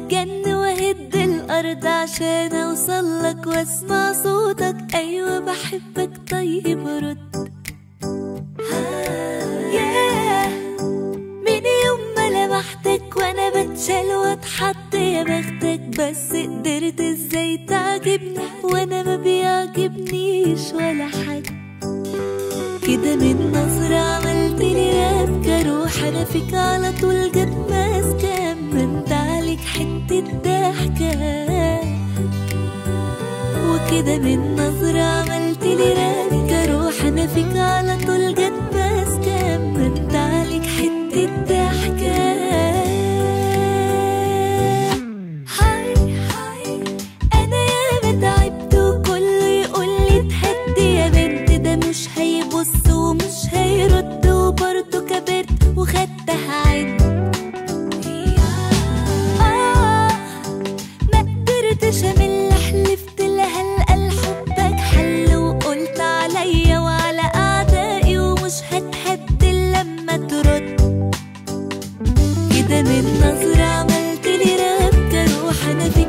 اتجن واهد الارض عشان اوصلك واسمع صوتك ايوه بحبك طيب رد ياه من يوم ما لمحتك وانا بتشال واتحط يا بختك بس قدرت ازاي تعجبني وانا ما بيعجبنيش ولا حد كده من نظرة عملت لي رابكة روح انا فيك على طول جت ماسكة انت عليك حتة ضحكة وكده من نظرة عملت لي رابكة روح انا فيك على طول جت ماسكة انت عليك حتة ضحكة هاي هاي انا ياما تعبت وكله يقول لي تهدي يا بنت ده مش هيبص ومش هيرد وبرضه كبرت وخدتها عد آه ما قدرتش امل حلفت لها القى حبك حل وقلت عليا وعلى اعدائي ومش هتهد إلا لما ترد كده من نظرة عملت لي ربكة روح انا فيك